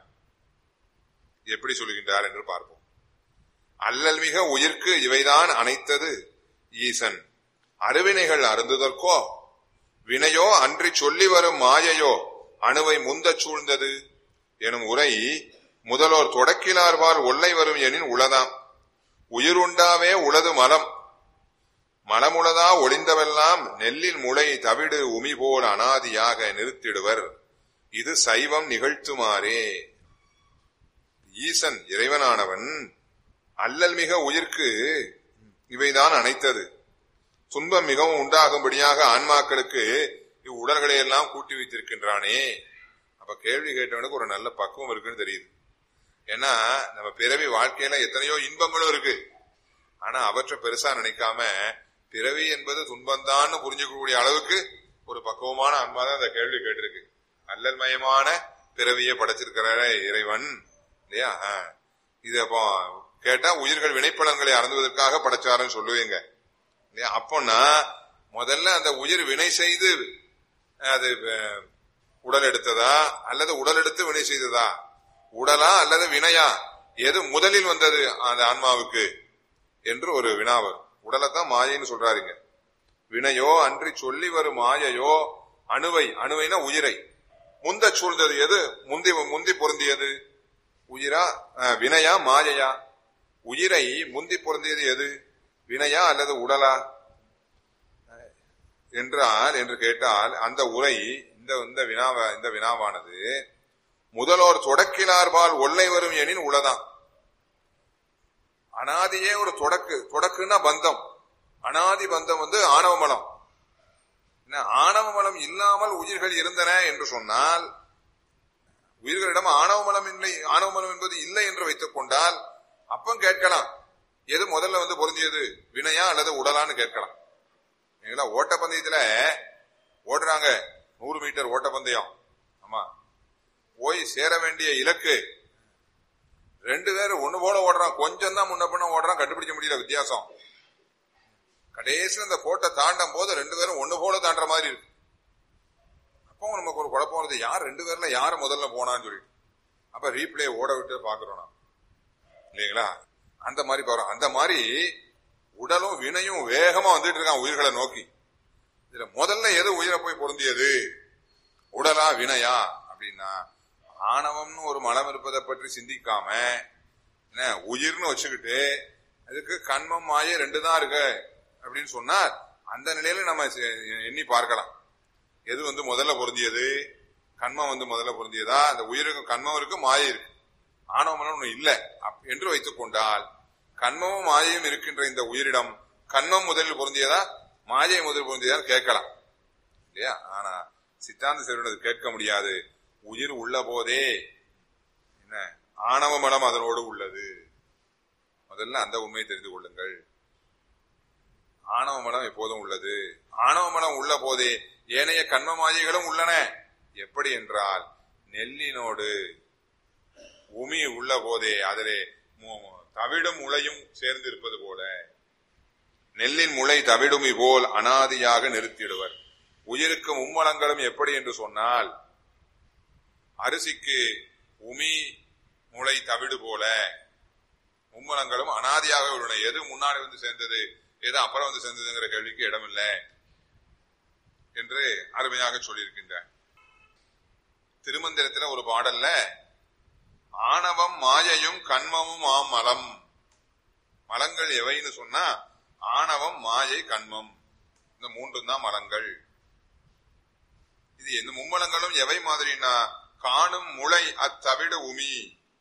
எப்படி சொல்லுகின்றார் என்று பார்ப்போம் அல்லல் மிக உயிர்க்கு இவைதான் அனைத்தது ஈசன் அருவினைகள் அருந்துதற்கோ வினையோ அன்றி சொல்லி வரும் மாயையோ அணுவை முந்தச் சூழ்ந்தது எனும் உரை முதலோர் தொடக்கிலார்வால் ஒல்லை வரும் எனின் உளதாம் உயிருண்டாவே உளது மலம் மலமுளதா ஒளிந்தவெல்லாம் நெல்லில் முளை தவிடு உமி போல் அனாதியாக நிறுத்திடுவர் இது சைவம் நிகழ்த்துமாறே ஈசன் இறைவனானவன் அல்லல் மிக உயிர்க்கு இவைதான் அனைத்தது துன்பம் மிகவும் உண்டாகும்படியாக ஆன்மாக்களுக்கு இவ்வுடல்களை எல்லாம் கூட்டி வைத்திருக்கின்றானே அப்ப கேள்வி கேட்டவனுக்கு ஒரு நல்ல பக்குவம் இருக்குன்னு தெரியுது ஏன்னா நம்ம பிறவி வாழ்க்கையில எத்தனையோ இன்பங்களும் இருக்கு ஆனா அவற்றை பெருசா நினைக்காம பிறவி என்பது துன்பம்தான்னு புரிஞ்சுக்கக்கூடிய அளவுக்கு ஒரு பக்குவமான அன்பா தான் அந்த கேள்வி கேட்டிருக்கு அல்லல் மயமான பிறவியை படைச்சிருக்கிற இறைவன் இல்லையா ஆ. இது அப்போ கேட்டா உயிர்கள் வினைப்பலன்களை அறந்துவதற்காக படைச்சாருன்னு சொல்லுவீங்க இல்லையா அப்போன்னா முதல்ல அந்த உயிர் வினை செய்து அது அஹ், உடல் எடுத்ததா அல்லது உடல் எடுத்து வினை செய்ததா உடலா அல்லது வினையா எது முதலில் வந்தது அந்த ஆன்மாவுக்கு என்று ஒரு வினாவு உடலைத்தான் மாயைன்னு சொல்றாருங்க வினையோ அன்றி சொல்லி வரும் மாயையோ அணுவை அணுவைனா உயிரை முந்த சூழ்ந்தது எது முந்தி முந்தி பொருந்தியது உயிரா அஹ், வினையா மாயையா உயிரை முந்தி பொருந்தியது எது வினையா அல்லது உடலா அஹ், என்றால் என்று கேட்டால் அந்த உரை இந்த இந்த வினாவ இந்த வினாவானது முதலோர் தொடக்கிலார்பால் ஒல்லை வரும் எனின் உளதான் அனாதியே ஒரு தொடக்கு தொடக்குன்னா பந்தம் அனாதி பந்தம் வந்து ஆணவ மலம் என்ன, ஆணவ மலம் இல்லாமல் உயிர்கள் இருந்தன என்று சொன்னால் உயிர்களிடம் ஆணவ மலம் இல்லை ஆணவ மலம் என்பது இல்லை என்று வைத்துக் கொண்டால் அப்பம் கேட்கலாம் எது முதல்ல வந்து பொருந்தியது வினையா அல்லது உடலான்னு கேட்கலாம் சரிங்களா ஓட்டப்பந்தயத்துல ஓடுறாங்க நூறு மீட்டர் ஓட்டப்பந்தயம் ஆமா போய் சேர வேண்டிய இலக்கு ரெண்டு பேரும் ஒண்ணு போல ஓடுறான் கொஞ்சம் தான் முன்ன பின்ன ஓடுறான் கண்டுபிடிக்க முடியல வித்தியாசம் கடைசியில் அந்த கோட்டை தாண்டும் போது ரெண்டு பேரும் ஒண்ணு போல தாண்டுற மாதிரி இருக்கு அப்போ நமக்கு ஒரு குழப்பம் வருது யார் ரெண்டு பேர்ல யார் முதல்ல போனான்னு சொல்லிட்டு அப்ப ரீப்ளே ஓட விட்டு பாக்குறோம் நான் இல்லைங்களா அந்த மாதிரி பாக்குறோம் அந்த மாதிரி உடலும் வினையும் வேகமா வந்துட்டு இருக்கான் உயிர்களை நோக்கி இதுல முதல்ல எது உயிரை போய் பொருந்தியது உடலா வினையா அப்படின்னா ஆணவம்னு ஒரு மலம் இருப்பதை பற்றி சிந்திக்காம என்ன உயிர்னு வச்சுக்கிட்டு அதுக்கு கண்மம் மாய ரெண்டு தான் இருக்கு அப்படின்னு சொன்னா அந்த நிலையில நம்ம செ- எண்ணி பார்க்கலாம் எது வந்து முதல்ல பொருந்தியது கண்மம் வந்து முதல்ல பொருந்தியதா அந்த உயிருக்கு கண்மம் இருக்கு மாயை இருக்கு ஆணவ மனம் ஒண்ணு இல்ல அப்- என்று வைத்துக் கொண்டால் கண்மமும் மாயையும் இருக்கின்ற இந்த உயிரிடம் கண்மம் முதலில் பொருந்தியதா மாயை முதல் பொருந்தியதான்னு கேட்கலாம் இல்லையா ஆனா சித்தாந்த செல்வனது கேட்க முடியாது உயிர் உள்ள போதே என்ன ஆணவ மனம் அதனோடு உள்ளது முதல்ல அந்த உண்மையை தெரிந்து கொள்ளுங்கள் ஆணவ மனம் எப்போதும் உள்ளது ஆணவ மனம் உள்ள போதே ஏனைய கண்ம மாயைகளும் உள்ளன எப்படி என்றால் நெல்லினோடு உமி உள்ள போதே அதிலே மு- தவிடும் முளையும் சேர்ந்து இருப்பது போல நெல்லின் முளை தவிடுமி போல் அனாதியாக நிறுத்திடுவர் உயிருக்கு மும்மலங்களும் எப்படி என்று சொன்னால் அரிசிக்கு உமி முளை தவிடு போல மும்மலங்களும் அனாதியாக உள்ளன எது முன்னாடி வந்து சேர்ந்தது எது அப்புறம் வந்து சேர்ந்ததுங்கிற கேள்விக்கு இடமில்லை என்று அருமையாக சொல்லியிருக்கின்றார் திருமந்திரத்துல ஒரு பாடல்ல ஆணவம் மாயையும் கண்மமும் ஆம் மலம் மலங்கள் எவைன்னு சொன்னா ஆணவம் மாயை கண்மம் இந்த மூன்றும் தான் மலங்கள் இது எந்த மும்மலங்களும் எவை மாதிரினா காணும் முளை அத்தவிடு உமி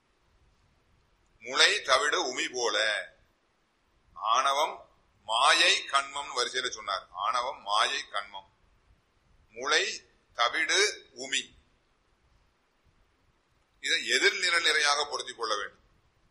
முளை தவிடு உமி போல ஆணவம் மாயை கண்மம் வரிசையில சொன்னார் ஆணவம் மாயை கண்மம் முளை தவிடு உமி இதை எதிர்நிலை நிறையாக பொருத்திக் கொள்ள வேண்டும்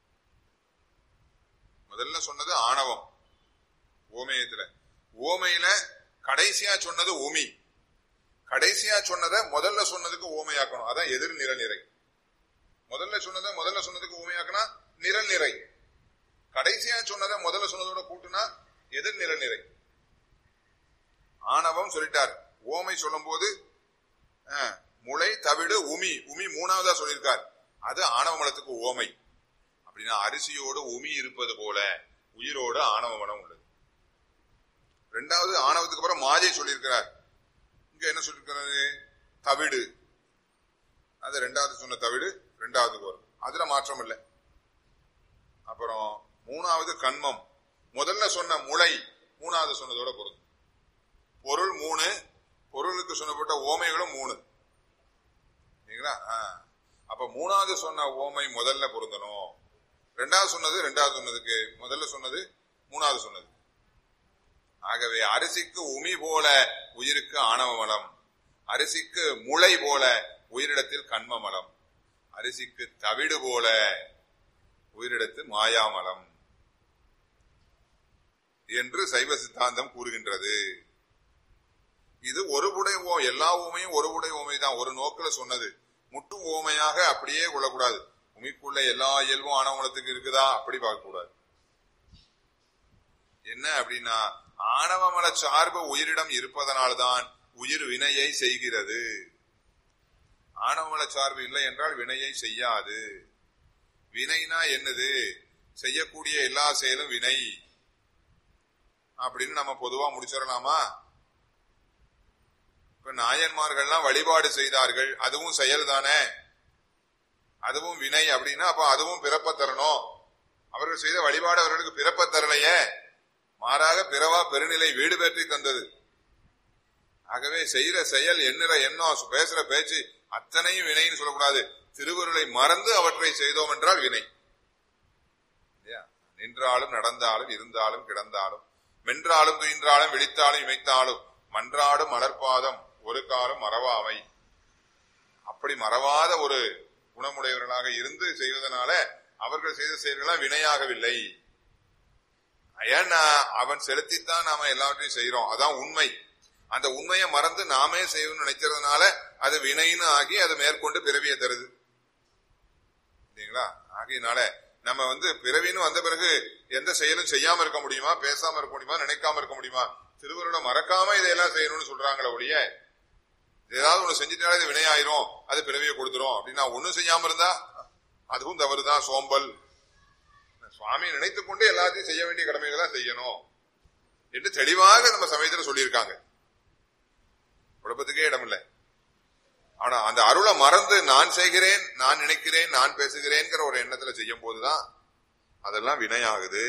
முதல்ல சொன்னது ஆணவம் ஓமேயத்துல ஓமையில கடைசியா சொன்னது உமி கடைசியா சொன்னதை முதல்ல சொன்னதுக்கு ஓமையாக்கணும் அதான் எதிர் நிற நிறை முதல்ல சொன்னதை முதல்ல சொன்னதுக்கு ஊமையாக்குனா நிரல் நிறை கடைசியா சொன்னதை முதல்ல சொன்னதோட கூட்டுனா எதிர் நிரல் நிறை ஆணவம் சொல்லிட்டார் ஓமை சொல்லும் போது முளை தவிடு உமி உமி மூணாவதா சொல்லியிருக்கார் அது ஆணவ மலத்துக்கு ஓமை அப்படின்னா அரிசியோடு உமி இருப்பது போல உயிரோடு ஆணவ மலம் உள்ளது ரெண்டாவது ஆணவத்துக்கு அப்புறம் மாயை சொல்லியிருக்கிறார் இங்க என்ன சொல்லியிருக்கிறாரு தவிடு அது ரெண்டாவது சொன்ன தவிடு ரெண்டாவதுக்கு வரும் அதுல மாற்றம் இல்லை அப்புறம் மூணாவது கண்மம் முதல்ல சொன்ன முளை மூணாவது சொன்னதோட பொருந்தும் பொருள் மூணு பொருளுக்கு சொல்லப்பட்ட ஓமைகளும் மூணு சரிங்களா ஆ. அப்ப மூணாவது சொன்ன ஓமை முதல்ல பொருந்தணும் ரெண்டாவது சொன்னது ரெண்டாவது சொன்னதுக்கு முதல்ல சொன்னது மூணாவது சொன்னது ஆகவே அரிசிக்கு உமி போல உயிருக்கு ஆணவ மலம் அரிசிக்கு முளை போல உயிரிடத்தில் கண்ம மலம் அரிசிக்கு தவிடு போல உயிரிடத்தில் மாயாமலம் என்று சைவ சித்தாந்தம் கூறுகின்றது இது ஒரு உடை ஓ எல்லா ஓமையும் ஒரு உடை ஓமை தான் ஒரு நோக்கில சொன்னது முட்டு ஓமையாக அப்படியே கொள்ளக்கூடாது உமிக்குள்ள எல்லா இயல்பும் ஆணவமலத்துக்கு இருக்குதா அப்படி பார்க்க கூடாது என்ன அப்படின்னா ஆணவமல சார்பு உயிரிடம் இருப்பதனால்தான் உயிர் வினையை செய்கிறது ஆணவமல சார்பு இல்லை என்றால் வினையை செய்யாது வினைனா என்னது செய்யக்கூடிய எல்லா செயலும் வினை அப்படின்னு நம்ம பொதுவா முடிச்சிடலாமா இப்ப நாயன்மார்கள்லாம் வழிபாடு செய்தார்கள் அதுவும் செயல் தானே அதுவும் வினை அப்படின்னா அப்ப அதுவும் பிறப்ப தரணும் அவர்கள் செய்த வழிபாடு அவர்களுக்கு பிறப்ப தரலையே மாறாக பிறவா பெருநிலை வீடு பெற்றி தந்தது ஆகவே செய்யற செயல் எண்ணுற எண்ணம் பேசுற பேச்சு அத்தனையும் வினைன்னு சொல்லக்கூடாது திருவருளை மறந்து அவற்றை செய்தோம் என்றால் வினை இல்லையா? நின்றாலும் நடந்தாலும் இருந்தாலும் கிடந்தாலும் மென்றாலும் துயின்றாலும் விழித்தாலும் இமைத்தாலும் மன்றாடும் மலர்பாதம் ஒரு காலம் மறவாமை அப்படி மறவாத ஒரு குணமுடையவர்களாக இருந்து செய்வதனால அவர்கள் செய்த செயல்கள்லாம் வினையாகவில்லை ஏன்னா அவன் செலுத்தித்தான் நாம எல்லாவற்றையும் செய்யறோம் அதான் உண்மை அந்த உண்மையை மறந்து நாமே செய்யணும்னு நினைக்கிறதுனால அது வினைன்னு ஆகி அது மேற்கொண்டு பிறவியை தருது இல்லைங்களா ஆகையினால நம்ம வந்து பிறவின்னு வந்த பிறகு எந்த செயலும் செய்யாம இருக்க முடியுமா பேசாம இருக்க முடியுமா நினைக்காம இருக்க முடியுமா திருவருளை மறக்காம இதையெல்லாம் செய்யணும்னு சொல்றாங்களே ஒழிய ஏதாவது ஒண்ணு செஞ்சுட்டாலே இது வினையாயிரும் அது பிறவியை கொடுத்துரும் அப்படின்னா ஒண்ணும் செய்யாம இருந்தா அதுவும் தவறுதான் சோம்பல் சுவாமி நினைத்துக் கொண்டு எல்லாத்தையும் செய்ய வேண்டிய கடமைகளை தான் செய்யணும் என்று தெளிவாக நம்ம சமயத்துல சொல்லியிருக்காங்க குழப்பத்துக்கே இடமில்லை ஆனா அந்த அருளை மறந்து நான் செய்கிறேன் நான் நினைக்கிறேன் நான் பேசுகிறேன்ங்கிற ஒரு எண்ணத்துல செய்யும் போதுதான் அதெல்லாம் வினையாகுது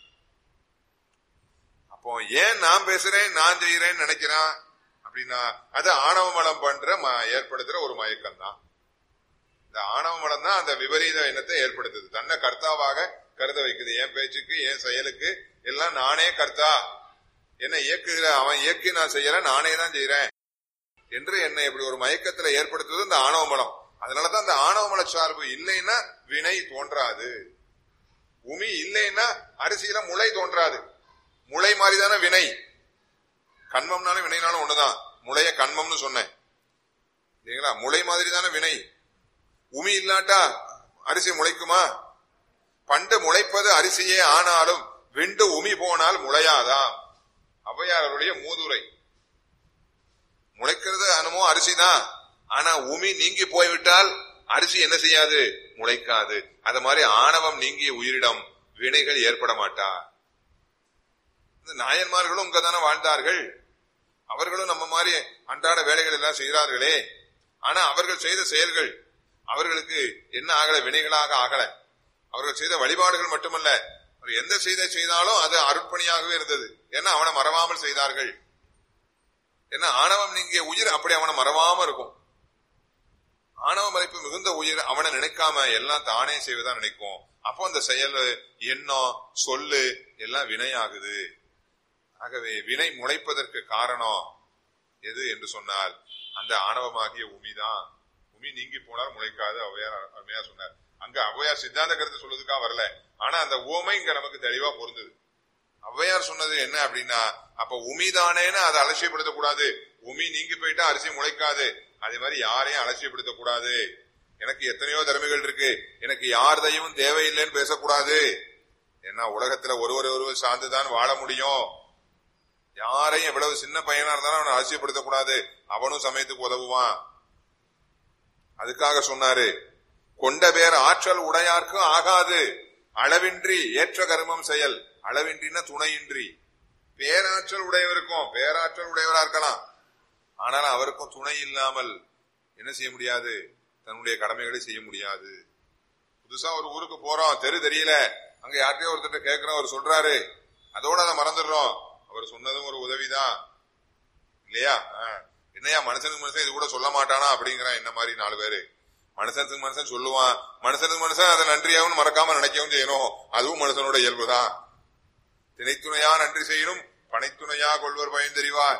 அப்போ ஏன் நான் பேசுறேன் நான் செய்கிறேன் நினைக்கிறான் அப்படின்னா அது ஆணவ மலம் பண்ற ம- ஏற்படுத்துற ஒரு மயக்கம் தான் இந்த ஆணவ மலம் தான் அந்த விபரீத எண்ணத்தை ஏற்படுத்துது தன்னை கர்த்தாவாக கருத வைக்குது என் பேச்சுக்கு என் செயலுக்கு எல்லாம் நானே கர்த்தா என்ன இயக்குகிற அவன் இயக்கி நான் செய்யறேன் நானே தான் செய்யறேன் என்று என்னை இப்படி ஒரு மயக்கத்துல ஏற்படுத்துவது இந்த ஆணவ மலம் அதனாலதான் அந்த ஆணவ மல சார்பு இல்லைன்னா வினை தோன்றாது உமி இல்லைன்னா அரிசியில முளை தோன்றாது முளை மாதிரிதானே வினை கண்மம்னாலும் வினைனாலும் ஒண்ணுதான் முளைய கண்மம்னு சொன்னேன் இல்லைங்களா முளை மாதிரி தானே வினை உமி இல்லாட்டா அரிசி முளைக்குமா பண்டு முளைப்பது அரிசியே ஆனாலும் விண்டு உமி போனால் முளையாதாம் ஔவையாருடைய மூதுரை முளைக்கிறது அனுமோ அரிசிதான் ஆனா உமி நீங்கி போய்விட்டால் அரிசி என்ன செய்யாது முளைக்காது அது மாதிரி ஆணவம் நீங்கிய உயிரிடம் வினைகள் ஏற்பட மாட்டா இந்த நாயன்மார்களும் இங்க தானே வாழ்ந்தார்கள் அவர்களும் நம்ம மாதிரி அன்றாட வேலைகள் எல்லாம் செய்கிறார்களே ஆனா அவர்கள் செய்த செயல்கள் அவர்களுக்கு என்ன ஆகல வினைகளாக ஆகல அவர்கள் செய்த வழிபாடுகள் மட்டுமல்ல அவர் எந்த செய்த செய்தாலும் அது அருட்பணியாகவே இருந்தது ஏன்னா அவனை மறவாமல் செய்தார்கள் ஏன்னா ஆணவம் நீங்கிய உயிர் அப்படி அவனை மறவாம இருக்கும் ஆணவ மறைப்பு மிகுந்த உயிர் அவனை நினைக்காம எல்லாம் தானே செய்வதா நினைக்கும் அப்போ அந்த செயல் எண்ணம் சொல்லு எல்லாம் வினையாகுது ஆகவே வினை முளைப்பதற்கு காரணம் எது என்று சொன்னால் அந்த ஆணவமாகிய உமிதான் உமி நீங்கி போனால் முளைக்காது ஔவையார் அருமையா சொன்னார் அங்க ஔவையார் சித்தாந்த கருத்து சொல்றதுக்காக வரல ஆனா அந்த ஓமை இங்க நமக்கு தெளிவா பொருந்தது ஔவையார் சொன்னது என்ன அப்படின்னா அப்ப உமிதானேன்னு அதை அலட்சியப்படுத்தக் கூடாது உமி நீங்கி போயிட்டா அரிசி முளைக்காது அதே மாதிரி யாரையும் அலட்சியப்படுத்தக் கூடாது எனக்கு எத்தனையோ திறமைகள் இருக்கு எனக்கு யார் தயவும் தேவையில்லைன்னு பேசக்கூடாது ஏன்னா உலகத்துல ஒருவர் ஒருவர் சார்ந்துதான் வாழ முடியும் யாரையும் எவ்வளவு சின்ன பையனா இருந்தாலும் அவனை அலட்சியப்படுத்தக் கூடாது அவனும் சமயத்துக்கு உதவுவான் அதுக்காக சொன்னாரு கொண்ட பேர் ஆற்றல் உடையார்க்கும் ஆகாது அளவின்றி ஏற்ற கர்மம் செயல் அளவின்றின துணையின்றி பேராற்றல் உடையவருக்கும் பேராற்றல் உடையவரா இருக்கலாம் ஆனால் அவருக்கும் துணை இல்லாமல் என்ன செய்ய முடியாது தன்னுடைய கடமைகளை செய்ய முடியாது புதுசா ஒரு ஊருக்கு போறோம் தெரு தெரியல அங்க யார்கிட்டயோ ஒருத்தர் கேட்கிறோம் அவர் சொல்றாரு அதோட அதை மறந்துடுறோம் அவர் சொன்னதும் ஒரு உதவிதான் இல்லையா ஆ. என்னையா மனுஷனுக்கு மனுஷன் இது கூட சொல்ல மாட்டானா அப்படிங்கிறான் என்ன மாதிரி நாலு பேரு மனுஷனுக்கு மனுஷன் சொல்லுவான் மனுஷனுக்கு மனுஷன் அதை நன்றியாவும் மறக்காம நினைக்கவும் செய்யணும் அதுவும் மனுஷனோட இயல்புதான் திணைத்துணையா நன்றி செய்யணும் பனைத்துணையா கொள்வர் பயந்தறிவார்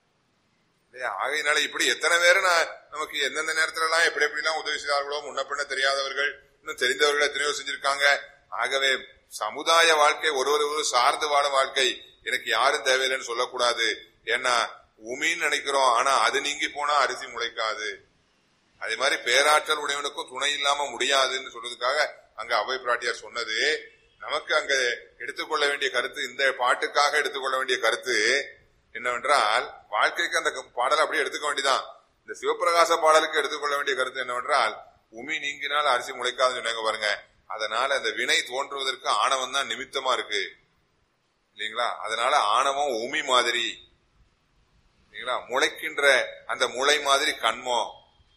இல்லையா ஆகையினால இப்படி எத்தனை பேரு நான் நமக்கு எந்தெந்த நேரத்துல எல்லாம் எப்படி எப்படி எல்லாம் உதவி செய்தார்களோ முன்ன பின்ன தெரியாதவர்கள் இன்னும் தெரிந்தவர்கள் எத்தனையோ செஞ்சிருக்காங்க ஆகவே சமுதாய வாழ்க்கை ஒருவர் ஒரு சார்ந்து வாழும் வாழ்க்கை எனக்கு யாரும் தேவையில்லைன்னு சொல்லக்கூடாது ஏன்னா உமின்னு நினைக்கிறோம் ஆனா அது நீங்கி போனா அரிசி முளைக்காது அதே மாதிரி பேராற்றல் உடையவனுக்கும் துணை இல்லாம முடியாதுன்னு சொல்றதுக்காக அங்க அவை பிராட்டியார் சொன்னது நமக்கு அங்க எடுத்துக்கொள்ள வேண்டிய கருத்து இந்த பாட்டுக்காக எடுத்துக்கொள்ள வேண்டிய கருத்து என்னவென்றால் வாழ்க்கைக்கு அந்த பாடலை அப்படியே எடுத்துக்க வேண்டியதான் இந்த சிவபிரகாச பாடலுக்கு எடுத்துக்கொள்ள வேண்டிய கருத்து என்னவென்றால் உமி நீங்கினால் அரிசி முளைக்காதுன்னு சொன்னாங்க பாருங்க அதனால அந்த வினை தோன்றுவதற்கு ஆணவம் தான் நிமித்தமா இருக்கு இல்லைங்களா அதனால ஆணவம் உமி மாதிரி இல்லைங்களா முளைக்கின்ற அந்த முளை மாதிரி கண்மம்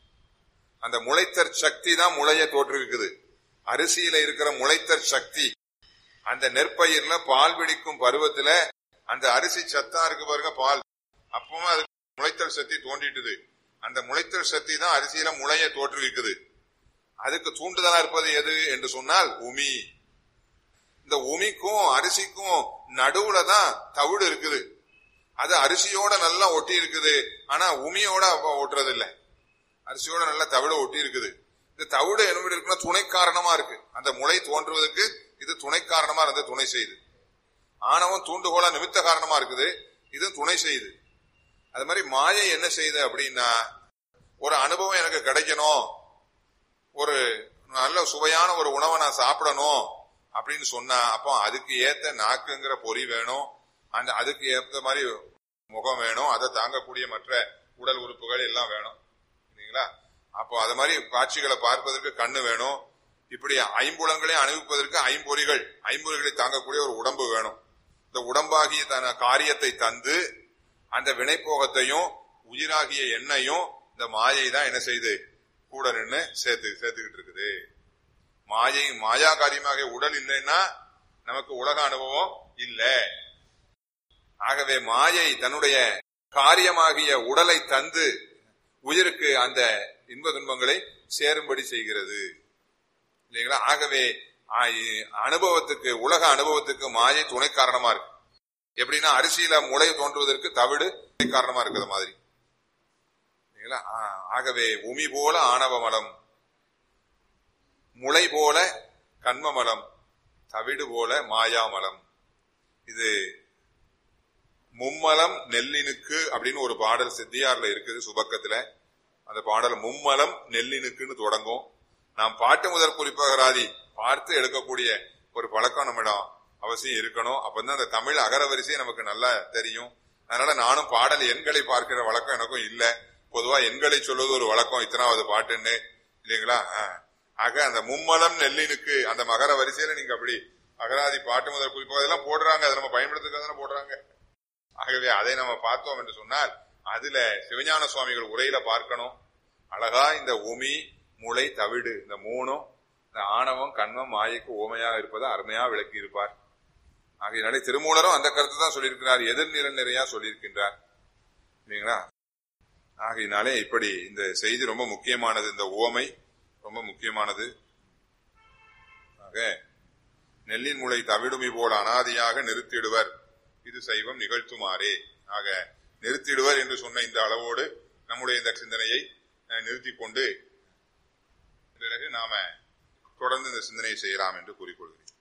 அந்த முளைத்தற் சக்தி தான் முளைய தோற்றுவிக்குது அரிசியில இருக்கிற முளைத்தற் சக்தி அந்த நெற்பயிர்ல பால் பிடிக்கும் பருவத்துல அந்த அரிசி சத்தா இருக்கு பாருங்க பால் அப்பவும் அது முளைத்தல் சக்தி தோண்டிட்டுது அந்த முளைத்தல் சக்தி தான் அரிசியில முளைய தோற்றுவிக்குது அதுக்கு தூண்டுதலா இருப்பது எது என்று சொன்னால் உமி இந்த உமிக்கும் அரிசிக்கும் நடுவுல தான் தவிடு இருக்குது அது அரிசியோட நல்லா ஒட்டி இருக்குது ஆனா உமியோட அப்ப ஒட்டுறது இல்ல அரிசியோட நல்லா தவிடு ஒட்டி இருக்குது இந்த தவிடு என்ன இருக்குன்னா துணை காரணமா இருக்கு அந்த முளை தோன்றுவதற்கு இது துணை காரணமா இருந்து துணை செய்யுது ஆணவம் தூண்டுகோலா நிமித்த காரணமா இருக்குது இது துணை செய்யுது அது மாதிரி மாயை என்ன செய்யுது அப்படின்னா ஒரு அனுபவம் எனக்கு கிடைக்கணும் ஒரு நல்ல சுவையான ஒரு உணவை நான் சாப்பிடணும் அப்படின்னு சொன்னா அப்போ அதுக்கு ஏத்த நாக்குங்கிற பொறி வேணும் அந்த அதுக்கு ஏத்த மாதிரி முகம் வேணும் அதை தாங்கக்கூடிய மற்ற உடல் உறுப்புகள் எல்லாம் வேணும் இல்லைங்களா அப்போ அது மாதிரி காட்சிகளை பார்ப்பதற்கு கண்ணு வேணும் இப்படி ஐம்புலங்களையும் அனுபவிப்பதற்கு ஐம்பொறிகள் ஐம்பொறிகளை தாங்கக்கூடிய ஒரு உடம்பு வேணும் இந்த உடம்பாகிய தன காரியத்தை தந்து அந்த வினைப்போகத்தையும் உயிராகிய எண்ணெயும் இந்த மாயை தான் என்ன செய்யுது கூட நின்று சேர்த்து சேர்த்துக்கிட்டு இருக்குது மாயை மாயா காரியமாக உடல் இல்லைன்னா நமக்கு உலக அனுபவம் இல்லை ஆகவே மாயை தன்னுடைய காரியமாகிய உடலை தந்து உயிருக்கு அந்த இன்ப துன்பங்களை சேரும்படி செய்கிறது இல்லைங்களா ஆகவே அனுபவத்துக்கு உலக அனுபவத்துக்கு மாயை துணை காரணமா இருக்கு எப்படின்னா அரிசியில முளை தோன்றுவதற்கு தவிடு துணை காரணமா இருக்கிற மாதிரி இல்லைங்களா ஆகவே உமி போல ஆணவ மலம் முளை போல கண்மமலம் தவிடு போல மாயாமலம் இது மும்மலம் நெல்லினுக்கு அப்படின்னு ஒரு பாடல் சித்தியார்ல இருக்குது சுபக்கத்துல அந்த பாடல் மும்மலம் நெல்லினுக்குன்னு தொடங்கும் நாம் பாட்டு முதல் குறிப்பகராதி பார்த்து எடுக்கக்கூடிய ஒரு பழக்கம் நம்மிடம் அவசியம் இருக்கணும் அப்பதான் அந்த தமிழ் அகர வரிசை நமக்கு நல்லா தெரியும் அதனால நானும் பாடல் எண்களை பார்க்கிற வழக்கம் எனக்கும் இல்ல பொதுவா எண்களை சொல்வது ஒரு வழக்கம் இத்தனாவது பாட்டுன்னு இல்லைங்களா ஆக அந்த மும்மலம் நெல்லினுக்கு அந்த மகர வரிசையில நீங்க அப்படி அகராதி பாட்டு முதல் குறிப்போ அதெல்லாம் போடுறாங்க அதை நம்ம பயன்படுத்துறதுக்காக போடுறாங்க ஆகவே அதை நம்ம பார்த்தோம் என்று சொன்னால் அதுல சிவஞான சுவாமிகள் உரையில பார்க்கணும் அழகா இந்த உமி முளை தவிடு இந்த மூணும் இந்த ஆணவம் கண்மம் மாயைக்கு ஓமையாக இருப்பதை அருமையா விளக்கி இருப்பார் ஆகையினாலே திருமூலரும் அந்த கருத்து தான் சொல்லியிருக்கிறார் எதிர் நிற நிறையா சொல்லியிருக்கின்றார் இல்லைங்களா ஆகையினாலே இப்படி இந்த செய்தி ரொம்ப முக்கியமானது இந்த ஓமை ரொம்ப முக்கியமானது ஆக நெல்லின் முளை தவிடுமி போல் அனாதியாக நிறுத்திடுவர் இது சைவம் நிகழ்த்துமாறே ஆக நிறுத்திடுவர் என்று சொன்ன இந்த அளவோடு நம்முடைய இந்த சிந்தனையை நிறுத்தி கொண்டு பிறகு நாம தொடர்ந்து இந்த சிந்தனையை செய்யலாம் என்று கூறிக்கொள்கிறேன்